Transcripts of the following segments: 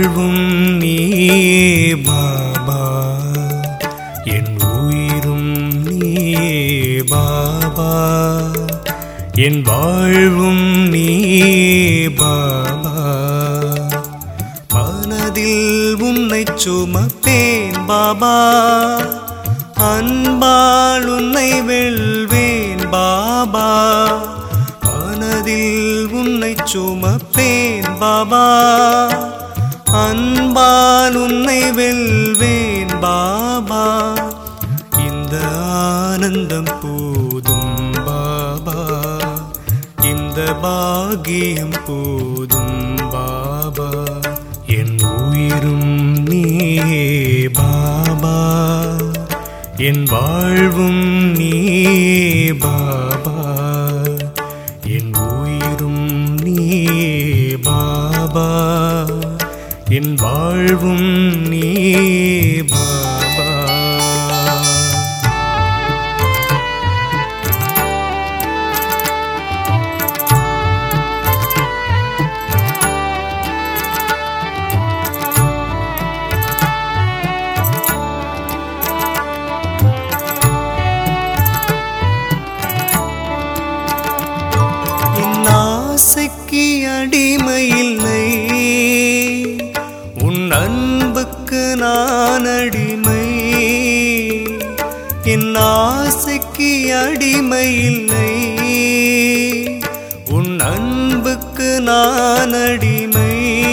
வாழ்வும் நீ பாபா என் உயிரும் நீ பாபா என் வாழ்வும் நீ பாபா மனதில் உன்னை சுமப்பேன் பாபா அன்பால் உன்னை வெல்வேன் பாபா மனதில் உன்னை சுமப்பேன் பாபா அன்பால் உன்னை வெல்வேன் பாபா இந்த ஆனந்தம் போதும் பாபா இந்த பாகியம் போதும் பாபா என் உயிரும் நீ பாபா என் வாழ்வும் நீ பாபா என் உயிரும் நீ பாபா என் வாழ்வும் நீ பாபா என் ஆசைக்கு அடிமையில்லை உன் அன்புக்கு நான் அடிமை என் ஆசைக்கு அடிமையில்லை உன் அன்புக்கு நான் அடிமை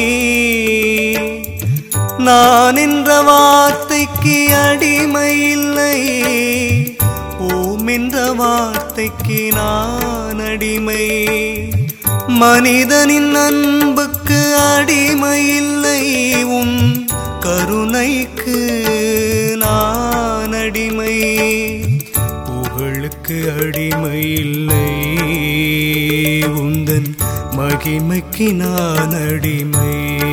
நான் என்ற வார்த்தைக்கு அடிமையில்லை ஓம் என்ற வார்த்தைக்கு நான் அடிமை மனிதனின் அன்புக்கு அடிமையில்லை உன் கருணைக்கு நான் அடிமை புகழுக்கு அடிமையில்லை உந்தன் மகிமைக்கு நான் அடிமை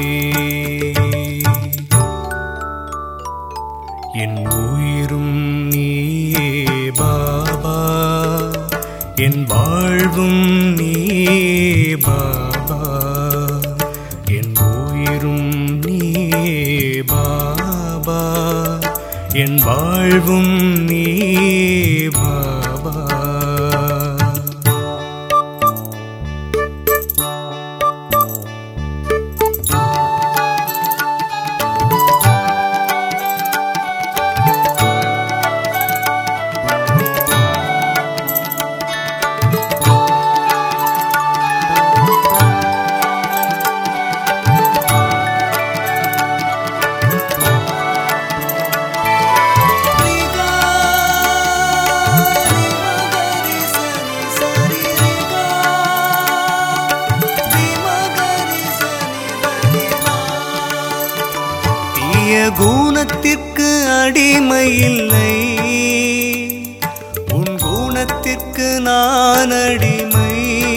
என் உயிரும் நீயே பாபா என் வாழ்வும் நீ பாபா என் உயிரும் நீ பாபா என் வாழ்வும் நீ பாபா தீய குணத்திற்கு அடிமையில்லை உன் குணத்திற்கு நான் அடிமை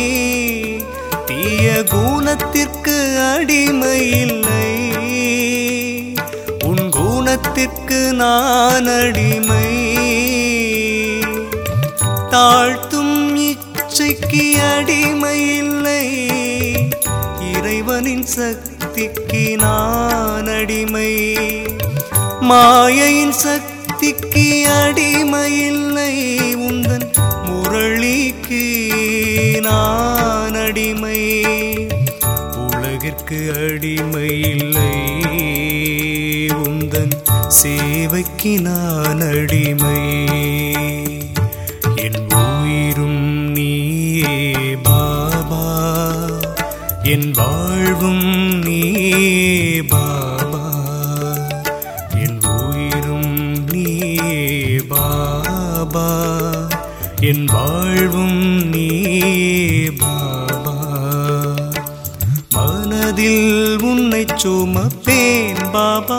தீய குணத்திற்கு அடிமையில்லை உன் குணத்திற்கு நான் அடிமை தாழ்த்தும் இச்சைக்கு அடிமையில்லை இறைவனின் சக்திக்கு நான் அடிமை மாயையின் சக்திக்கு அடிமையில்லை உந்தன் முரளிக்கு நான் அடிமை உலகிற்கு அடிமையில்லை உந்தன் சேவைக்கு நான் அடிமை என் உயிரும் நீயே பாபா என் வாழ்வும் நீ பாபா என் உயிரும் நீ பாபா என் வாழ்வும் நீ பாபா மனதில் உன்னை சுமப்பேன் பாபா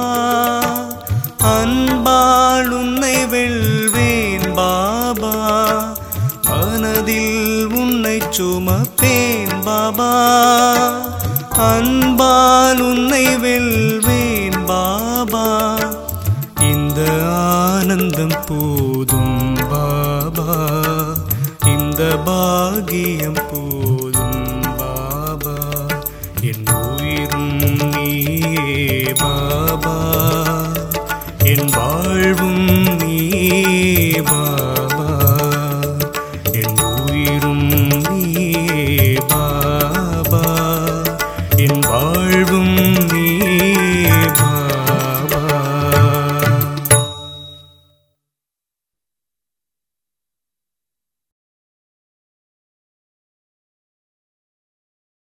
அன்பால் உன்னை வெல்வேன் பாபா மனதில் உன்னை சுமப்பேன் பாபா அன்பால் உன்னை வெல்வேன் பாபா இந்த ஆனந்தம் போதும் பாபா இந்த பாகியம் போதும் பாபா என் உயிரும் நீயே வாழ்வும்